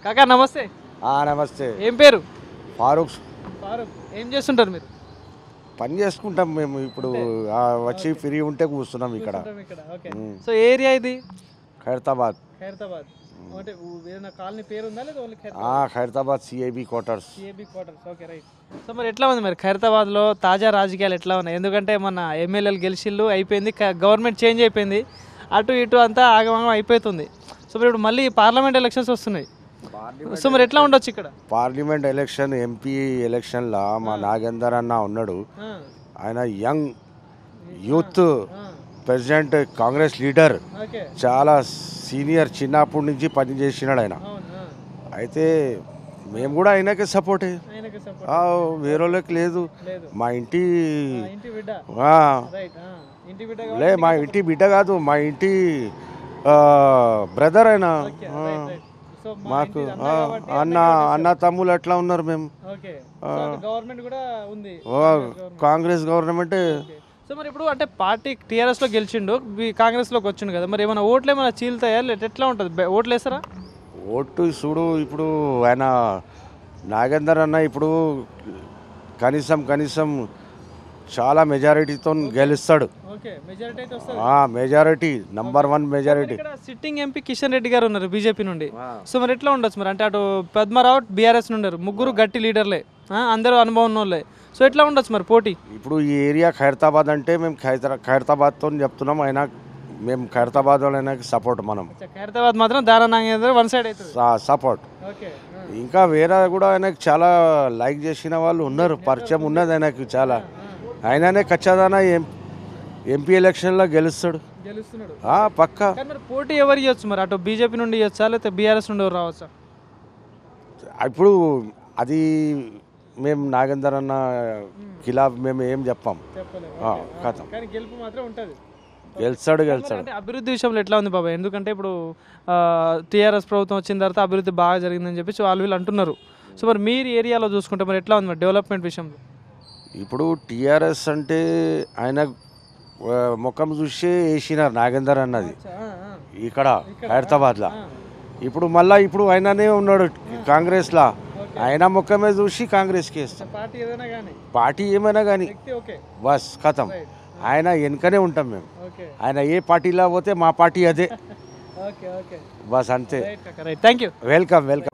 కాకా నమస్తే ఆ, నమస్తే ఏం పేరు ఫారూక్ ఫారూక్ ఏం చేస్తుంటారు మీరు పని చేసుకుంటాం మేము ఇప్పుడు ఆ, వచ్చి ఫ్రీ ఉంటే కూర్చున్నాం ఇక్కడ ఇక్కడ ఓకే ఉమ్. సో ఏరియా ఇది ఖైరతాబాద్ ఖైరతాబాద్ అంటే ఊ- ఏదైనా కాలనీ పేరు ఉందా లేదా ఓన్లీ ఆ, Khairatabad CIB quarters CAB quarters okay right so మరి ఎట్లా ఉంది మరి ఖైరతాబాద్లో తాజా రాజకీయాలు ఎట్లా ఉన్నాయి ఎందుకంటే మన ఎమ్మెల్యేలు గెలిచిళ్ళు అయిపోయింది గవర్నమెంట్ చేంజ్ అయిపోయింది అటు ఇటు అంతా ఆగమాగం అయిపోతుంది సో మరి ఇప్పుడు మళ్ళీ పార్లమెంట్ ఎలక్షన్స్ వస్తున్నాయి సో మరి ఎట్లా ఉండొచ్చు ఇక్కడ పార్లమెంట్ ఎలక్షన్ ఎంపీ ఎలక్షన్లో మా నాగేందర్ అన్న ఉన్నాడు ఆ, ఆయన యంగ్ యూత్ ఆ, ప్రెసిడెంట్ కాంగ్రెస్ లీడర్ ఓకే చాలా సీనియర్ చిన్నప్పటి నుంచి పని చేసినాడు ఆయన అవును ఆ. అయితే మేము కూడా ఆయనకే సపోర్టే ఆయనకి సపోర్ట్ ఆ, వేరేళ్ళకి లేదు లేదు మా ఇంటి ఆ, ఇంటి బిడ్డ ఆ, రైట్ ఆ, ఇంటి బిడ్డ లే మా ఇంటి బిడ్డ కాదు మా ఇంటి బ్రదర్ అయినా ఆ, సో మాకు ఆ, అన్న అన్న తమ్ములు ఎట్లా ఉన్నారు మేము ఓకే గవర్నమెంట్ కూడా ఉంది ఓ, కాంగ్రెస్ గవర్నమెంట్ సో మరి ఇప్పుడు అంటే పార్టీ టీఆర్ఎస్ లో గెలిచిండు బి- కాంగ్రెస్ లోకి వచ్చిండు కదా మరి ఏమైనా ఓట్లు ఏమైనా చీలుతాయా లేకపోతే ఎట్లా ఉంటుంది బె- ఓట్లు వేస్తారా ఓటు చూడు ఇప్పుడు ఆయన నాగేందర్ అన్న ఇప్పుడు కనీసం కనీసం చాలా మెజారిటీతో గెలుస్తాడు ఓకే మెజారిటీ అయితే వస్తుంది ఆ మెజారిటీ నంబర్ వన్ మెజారిటీ ఇక్కడ సిట్టింగ్ ఎంపీ కిషన్ రెడ్డి గారు ఉన్నారు బీజేపీ నుండి సో మరి ఎట్లా ఉండొచ్చు మరి అంటే అటు పద్మారావు బీఆర్ఎస్ నుండి ఉన్నారు. ముగ్గురు గట్టి లీడర్లే ఆ, అందరూ అనుభవం ఉన్నోళ్ళే సో ఎట్లా ఉండొచ్చు మరి పోటీ ఇప్పుడు ఈ ఏరియా ఖైరతాబాద్ అంటే మేము ఖైర ఖైరతాబాద్తో చెప్తున్నాం ఆయన మేము ఖైరతాబాద్ వాళ్ళకి సపోర్ట్ మనం అచ్చా, ఖైరతాబాద్ మాత్రం దారా నాగేంద్ర వన్ సైడ్ అవుతుంది సపోర్ట్ ఓకే ఇంకా వేరే కూడా ఆయనకు చాలా లైక్ చేసిన వాళ్ళు ఉన్నారు పరిచయం ఉన్నది ఆయనకు చాలా ఆయననే ఖచ్చితంగా ఎం ఎంపీ ఎలక్షన్లో గెలుస్తాడు గెలుస్తున్నాడు ఆ, పక్కా కానీ మరి పోటీ ఎవరు ఇవ్వచ్చు మరి అటు బీజేపీ నుండి ఇవ్వచ్చా లేకపోతే బీఆర్ఎస్ నుండి ఎవరు రావచ్చా ఇప్పుడు అది మేము నాగేందర్ అన్న ఖిలాఫ్ మేము ఏం చెప్పాం చెప్పలేదు ఆ, కథం కానీ గెలుపు మాత్రం ఉంటుంది గెలుస్తాడు గెలుస్తాడు అంటే అభివృద్ధి విషయంలో ఎట్లా ఉంది బాబాయ్ ఎందుకంటే ఇప్పుడు టీఆర్ఎస్ ప్రభుత్వం వచ్చిన తర్వాత అభివృద్ధి బాగా జరిగిందని చెప్పేసి వాళ్ళు వీళ్ళు అంటున్నారు సో మరి మీరు ఏరియాలో చూసుకుంటే మరి ఎట్లా ఉంది మరి డెవలప్మెంట్ విషయంలో ఇప్పుడు టీఆర్ఎస్ అంటే ఆయన ఆ, ముఖం చూసి వేసినారు నాగేందర్ అన్నది ఇక్కడ హైదరాబాద్లో ఇప్పుడు మళ్ళా ఇప్పుడు ఆయననే ఉన్నాడు కాంగ్రెస్లా ఆయన ముఖమే చూసి కాంగ్రెస్కి వేస్తాం పార్టీ ఏదైనా కానీ పార్టీ ఏమైనా కానీ వ్యక్తి ఓకే బస్ కథం ఆయన వెనుకనే ఉంటాం మేము ఓకే ఆయన ఏ పార్టీలో పోతే మా పార్టీ అదే ఓకే ఓకే బస్ అంతే right right thank you welcome welcome